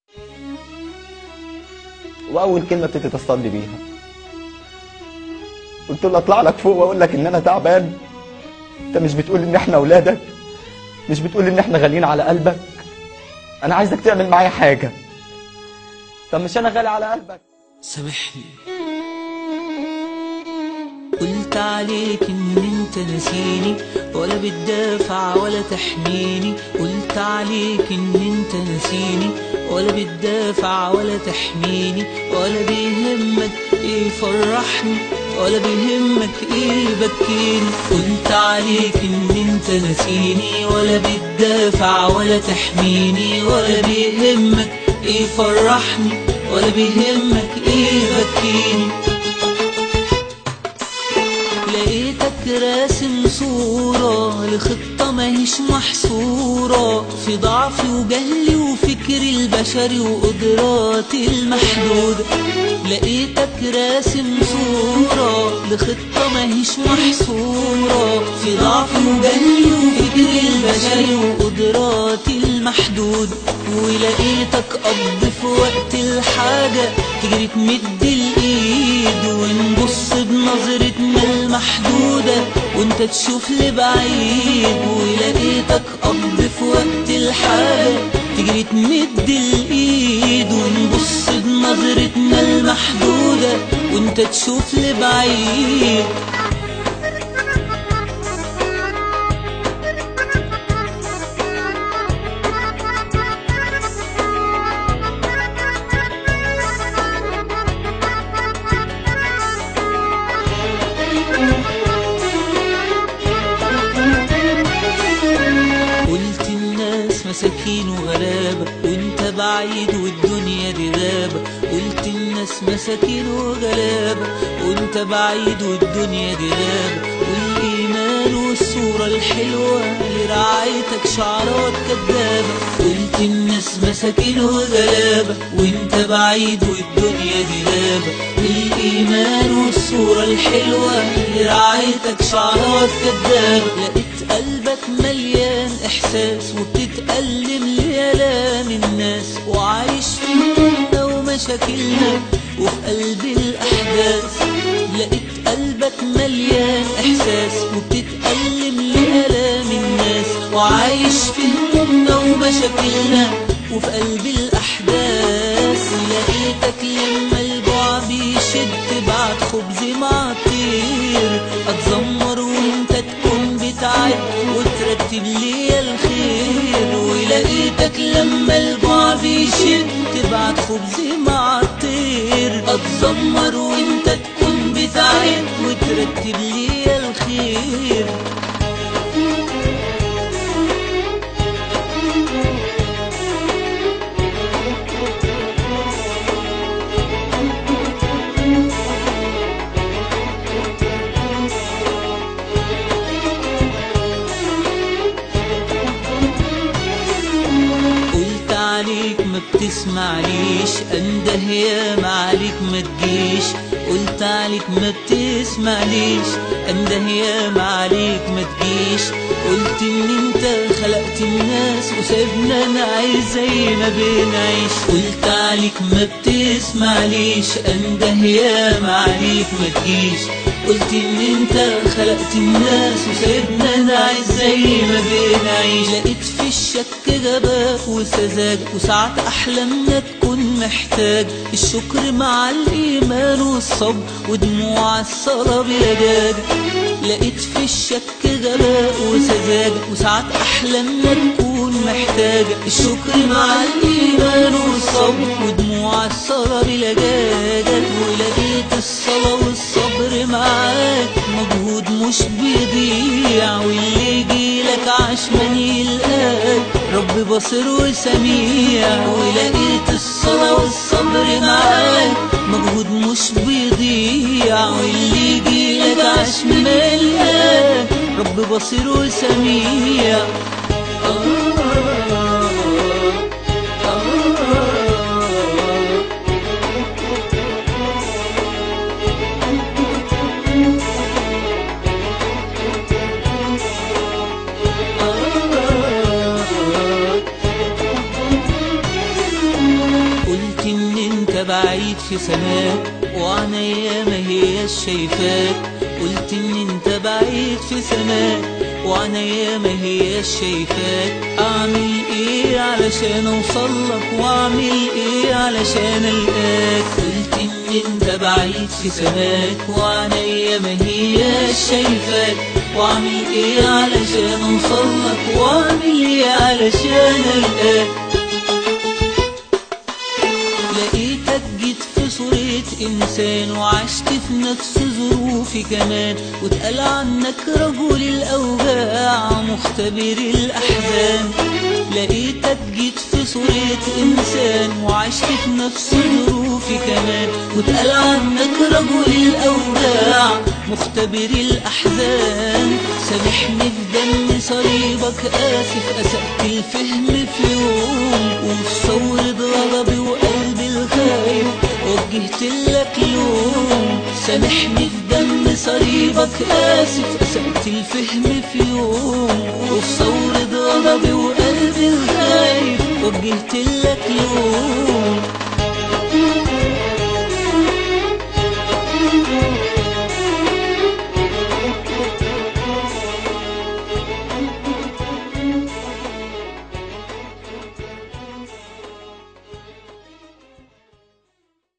واول كلمه ابتديت اصلي بيها قلت له اطلع لك فوق واقول لك ان انا تعبان انت مش بتقول ان احنا اولادك مش بتقول ان احنا غاليين على قلبك انا عايزك تعمل معايا حاجه طب مش انا غالي على قلبك سامحني قلت عليك ان انت نسيني ولا بتدافع ولا تحميني قلت عليك ان انت نسيني ولا بتدافع ولا تحميني ولا بيهمك ايه يفرحني ولا بيهمك ايه يبكيني قلت عليك ان انت نسيني ولا بتدافع ولا تحميني ولا بيهمك ايه يفرحني ولا بيهمك ايه يبكيني لقيتك راسم صورة لخطة ماهيش محصورة في ضعفي وجهلي وفكري البشري وقدراتي المحدودة لقيتك راسم صورة لخطة ماهيش محصورة في ضعفي وجهلي وفكري البشري وقدراتي المحدودة ولقيتك أب في وقت الحاجة تجري تمد الإيد ونبص بنظرة مال محدودة وانت تشوف لبعيد ولقيتك أب في وقت الحاجة تجري تمد الإيد ونبص بنظرة مال محدودة وانت تشوف لبعيد قلت الناس مساكين وغلابة وانت بعيد والدنيا دي غابة قلت الناس مساكين وغلابة وانت بعيد والدنيا دي غابة والإيمان والصورة الحلوة لرعايتك شعارات كدابة قلت الناس مساكين وغلابة وانت بعيد والدنيا دي غابة والإيمان والصورة الحلوة لرعايتك شعارات كدابة لقيت قلبك مليان إحساس وبتتألم لآلام الناس وعايش في همومنا ومشاكلنا وفي قلب الأحداث لقيت قلبك مليان إحساس وبتتألم لآلام الناس وعايش في همومنا ومشاكلنا وفي قلب الأحداث لقيتك لما الجوع بيشد تبعت خبز مع طير أتذمر وانت تكون بتعد وترتب لي الخير ولقيتك لما الجوع بيشد تبعت خبز مع الطير أتذمر وانت تكون بتعد وترتب لي الخير قلت عليك ما بتسمعليش انده يا ما عليك ما تجيش قلت عليك ما بتسمعليش انده يا ما عليك ما تجيش قلت ان انت خلقت الناس وسيبنا نعيش زي ما بنعيش قلت عليك ما بتسمعليش انده يا ما عليك ما تجيش قلت ان انت خلقت الناس وسيبنا نعيش زي ما بنعيش لقيت في الشك غباء وسذاجة وساعات احلامنا تكون محتاج الشكر مع الايمان والصبر ودموع الصلاة بلجاجة لقيت في الشك غباء وسذاجة وساعات احلامنا تكون محتاجة الشكر مع الايمان والصبر ودموع الصلاة بلجاجة ولقيت الصلاة والصبر معاك مجهود مش بيضيع واللي يجيلك عشمان يلقاك رب بصير وسميع ولقيت الصلاة والصبر معاك مجهود مش بيضيع واللي يجيلك عشمان يلقاك رب بصير وسميع بعيد في سماك وعنيا ما هي شايفاك قلت ان انت بعيد في سماك وعنيا ما هي شايفاك اعمل ايه علشان اوصلك واعمل ايه علشان القاك قلت ان انت بعيد في سماك وعنيا ما هي شايفاك واعمل ايه علشان اوصلك واعمل ايه علشان القاك لقيتك جيت في صورة إنسان وعشت في نفس ظروفي كمان واتقال عنك رجل الأوجاع مختبر الأحزان لقيتك جيت في صورة إنسان وعشت في نفس ظروفي كمان واتقال عنك رجل الأوجاع مختبر الأحزان سامحني في دم صليبك آسف أسأت الفهم في يوم وفي ثورة غضبي وقلبي الخايف وجهت لك لوم سامحني في دم صليبك آسف أسأت الفهم في يوم وفي ثورة غضبي وقلبي الخايف وجهت لك لوم